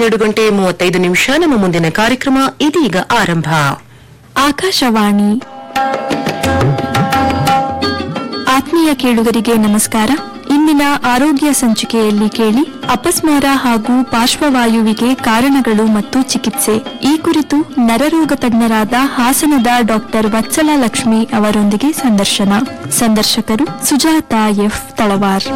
ಹನ್ನೆರಡು ಗಂಟೆ ಮೂವತ್ತೈದು ನಿಮಿಷ ನಮ್ಮ ಮುಂದಿನ ಕಾರ್ಯಕ್ರಮ ಇದೀಗ ಆರಂಭ ಆಕಾಶವಾಣಿ ಆತ್ಮೀಯ ಕೇಳುಗರಿಗೆ ನಮಸ್ಕಾರ ಇಂದಿನ ಆರೋಗ್ಯ ಸಂಚಿಕೆಯಲ್ಲಿ ಕೇಳಿ ಅಪಸ್ಮಾರ ಹಾಗೂ ಪಾರ್ಶ್ವವಾಯುವಿಗೆ ಕಾರಣಗಳು ಮತ್ತು ಚಿಕಿತ್ಸೆ ಈ ಕುರಿತು ನರರೋಗ ತಜ್ಞರಾದ ಹಾಸನದ ಡಾಕ್ಟರ್ ವತ್ಸಲ ಲಕ್ಷ್ಮಿ ಅವರೊಂದಿಗೆ ಸಂದರ್ಶನ ಸಂದರ್ಶಕರು ಸುಜಾತಾ ಎಫ್ ತಳವಾರ್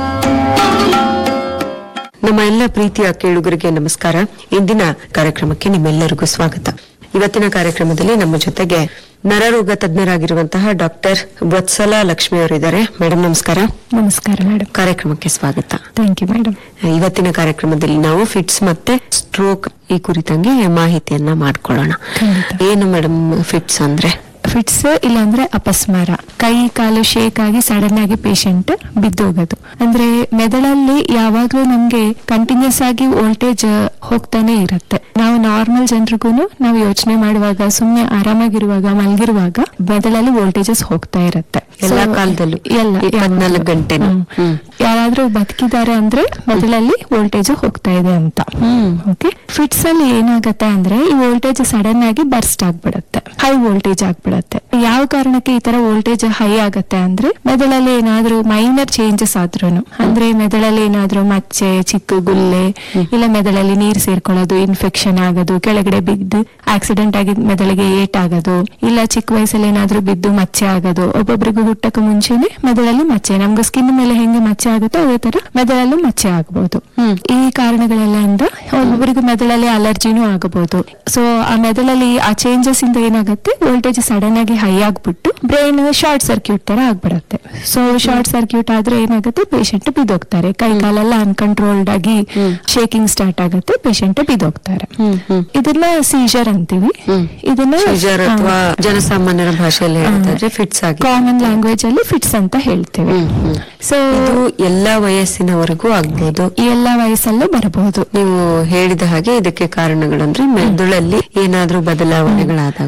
ನಮ್ಮ ಎಲ್ಲ ಪ್ರೀತಿಯ ಕೇಳುಗರಿಗೆ ನಮಸ್ಕಾರ ಇಂದಿನ ಕಾರ್ಯಕ್ರಮಕ್ಕೆ ನಿಮ್ಮೆಲ್ಲರಿಗೂ ಸ್ವಾಗತ ಇವತ್ತಿನ ಕಾರ್ಯಕ್ರಮದಲ್ಲಿ ನಮ್ಮ ಜೊತೆಗೆ ನರರೋಗ ತಜ್ಞರಾಗಿರುವಂತಹ ಡಾಕ್ಟರ್ ವತ್ಸಲ ಲಕ್ಷ್ಮಿ ಅವರಿದ್ದಾರೆ ಮೇಡಮ್ ನಮಸ್ಕಾರ ನಮಸ್ಕಾರ ಮೇಡಮ್ ಕಾರ್ಯಕ್ರಮಕ್ಕೆ ಸ್ವಾಗತ ಥ್ಯಾಂಕ್ ಯು ಮೇಡಮ್ ಇವತ್ತಿನ ಕಾರ್ಯಕ್ರಮದಲ್ಲಿ ನಾವು ಫಿಟ್ಸ್ ಮತ್ತೆ ಸ್ಟ್ರೋಕ್ ಈ ಕುರಿತಂಗೆ ಮಾಹಿತಿಯನ್ನ ಮಾಡ್ಕೊಳ್ಳೋಣ ಖಂಡಿತ. ಏನು ಮೇಡಮ್ ಫಿಟ್ಸ್ ಅಂದ್ರೆ ಫಿಟ್ಸ್ ಇಲ್ಲಾಂದ್ರೆ ಅಪಸ್ಮಾರ ಕೈ ಕಾಲು ಶೇಕ್ ಆಗಿ ಸಡನ್ ಆಗಿ ಪೇಷಂಟ್ ಬಿದ್ದೋಗೋದು ಅಂದ್ರೆ ಮೆದುಳಲ್ಲಿ ಯಾವಾಗ್ಲೂ ನಮ್ಗೆ ಕಂಟಿನ್ಯೂಸ್ ಆಗಿ ವೋಲ್ಟೇಜ್ ಹೋಗ್ತಾನೆ ಇರುತ್ತೆ ನಾವು ನಾರ್ಮಲ್ ಜನರಿಗೂ ನಾವು ಯೋಚನೆ ಮಾಡುವಾಗ ಸುಮ್ನೆ ಆರಾಮಾಗಿರುವಾಗ ಮಲಗಿರುವಾಗ ಮೆದುಳಲ್ಲಿ ವೋಲ್ಟೇಜಸ್ ಹೋಗ್ತಾ ಇರುತ್ತೆ ಎಲ್ಲಾ So, ಕಾಲದಲ್ಲೂ? ಎಲ್ಲ ಇಪ್ಪತ್ನಾಲ್ಕು ಯಾವಾಗ್ಲೂ. ಗಂಟೆನೂ? ಹ್ಮ್. ಹ್ಮ್. ಯಾರಾದ್ರೂ ಬದುಕಿದ್ದಾರೆ ಅಂದ್ರೆ ಮೆದುಳಲ್ಲಿ ವೋಲ್ಟೇಜ್ ಹೋಗ್ತಾ ಇದೆ ಅಂತ ಹ್ಮ್. ಓಕೆ ಫಿಟ್ಸ್ ಅಲ್ಲಿ ಏನಾಗತ್ತೆ ಅಂದ್ರೆ ಈ ವೋಲ್ಟೇಜ್ ಸಡನ್ ಆಗಿ ಬರ್ಸ್ಟ್ ಆಗ್ಬಿಡುತ್ತೆ ಹೈ ವೋಲ್ಟೇಜ್ ಆಗ್ಬಿಡುತ್ತೆ ಯಾವ ಕಾರಣಕ್ಕೆ ಈ ತರ ವೋಲ್ಟೇಜ್ ಹೈ ಆಗತ್ತೆ ಅಂದ್ರೆ ಮೆದುಳಲ್ಲಿ ಏನಾದ್ರೂ ಮೈನರ್ ಚೇಂಜಸ್ ಆದ್ರೂನು ಅಂದ್ರೆ ಮೆದುಳಲ್ಲಿ ಏನಾದ್ರೂ ಮಚ್ಚೆ ಚಿಕ್ಕ ಗುಲ್ಲೆ ಇಲ್ಲ ಮೆದುಳಲ್ಲಿ ನೀರ್ ಸೇರ್ಕೊಳ್ಳೋದು ಇನ್ಫೆಕ್ಷನ್ ಆಗೋದು ಕೆಳಗಡೆ ಬಿದ್ದು ಆಕ್ಸಿಡೆಂಟ್ ಆಗಿ ಮೆದುಳಿಗೆ ಏಟ್ ಆಗೋದು ಇಲ್ಲ ಚಿಕ್ಕ ವಯಸ್ಸಲ್ಲಿ ಏನಾದ್ರೂ ಬಿದ್ದು ಮಚ್ಚೆ ಆಗೋದು ಒಬ್ಬೊಬ್ರಿಗೂ ಹುಟ್ಟಕ್ಕೆ ಮುಂಚೆನೆ ಮೆದುಳಲ್ಲಿ ಮಚ್ಚೆ ನಮ್ಗೆ ಸ್ಕಿನ್ ಮೇಲೆ ಹೆಂಗೆ ಮಚ್ಚೆ ಆಗುತ್ತೋ ಅದೇ ತರ ಮೆದುಳಲ್ಲೂ ಮಚ್ಚೆ ಆಗಬಹುದು ಹ್ಮ್. ಈ ಕಾರಣಗಳೆಲ್ಲ ಒಬ್ಬೊಬ್ಬರಿಗೆ ಮೆದುಳಲ್ಲಿ ಅಲರ್ಜಿನೂ ಆಗಬಹುದು ಸೊ ಆ ಮೆದುಳಲ್ಲಿ ಆ ಚೇಂಜಸ್ ಇಂದ ಏನಾಗುತ್ತೆ ವೋಲ್ಟೇಜ್ ಸಡನ್ ಆಗಿ ಹೈ ಆಗ್ಬಿಟ್ಟು ಬ್ರೈನ್ ಶಾರ್ಟ್ ಸರ್ಕ್ಯೂಟ್ ತರ ಆಗ್ಬಿಡತ್ತೆ ಸೊ ಶಾರ್ಟ್ ಸರ್ಕ್ಯೂಟ್ ಆದ್ರೆ ಏನಾಗುತ್ತೆ ಪೇಷಂಟ್ ಬಿದ್ದೋಗ್ತಾರೆ ಕೈ ಕಾಲೆಲ್ಲ ಅನ್ಕಂಟ್ರೋಲ್ಡ್ ಆಗಿ ಶೇಕಿಂಗ್ ಸ್ಟಾರ್ಟ್ ಆಗುತ್ತೆ ಪೇಷಂಟ್ ಬಿದ್ದೋಗ್ತಾರೆ ಹ್ಮ್ ಹ್ಮ್ ಇದನ್ನ ಸೀಜರ್ ಅಂತೀವಿ ಹ್ಮ್. ಇದನ್ನ ಸೀಜರ್ ಅಥವಾ ಜನಸಾಮಾನ್ಯರ ಭಾಷೆಯಲ್ಲಿ ಹೇಳಿದ್ರೆ ಫಿಟ್ಸ್ ಆಗಿ ಕಾಮನ್ ಲ್ಯಾಂಗ್ವೇಜ್ ಅಲ್ಲಿ ಫಿಟ್ಸ್ ಅಂತ ಹೇಳ್ತೇವೆ ಹ್ಮ್, ಹ್ಮ್. ಸೊ ಇದು ಎಲ್ಲಾ ವಯಸ್ಸಿನವರೆಗೂ ಆಗ್ಬೋದು ಈ ಎಲ್ಲ ವಯಸ್ಸಲ್ಲೂ ಬರಬಹುದು ನೀವು ಹೇಳಿದ ಹಾಗೆ ಇದಕ್ಕೆ ಕಾರಣಗಳಂದ್ರೆ ಮೆದುಳಲ್ಲಿ ಏನಾದ್ರೂ ಬದಲಾವಣೆಗಳಾದಾಗ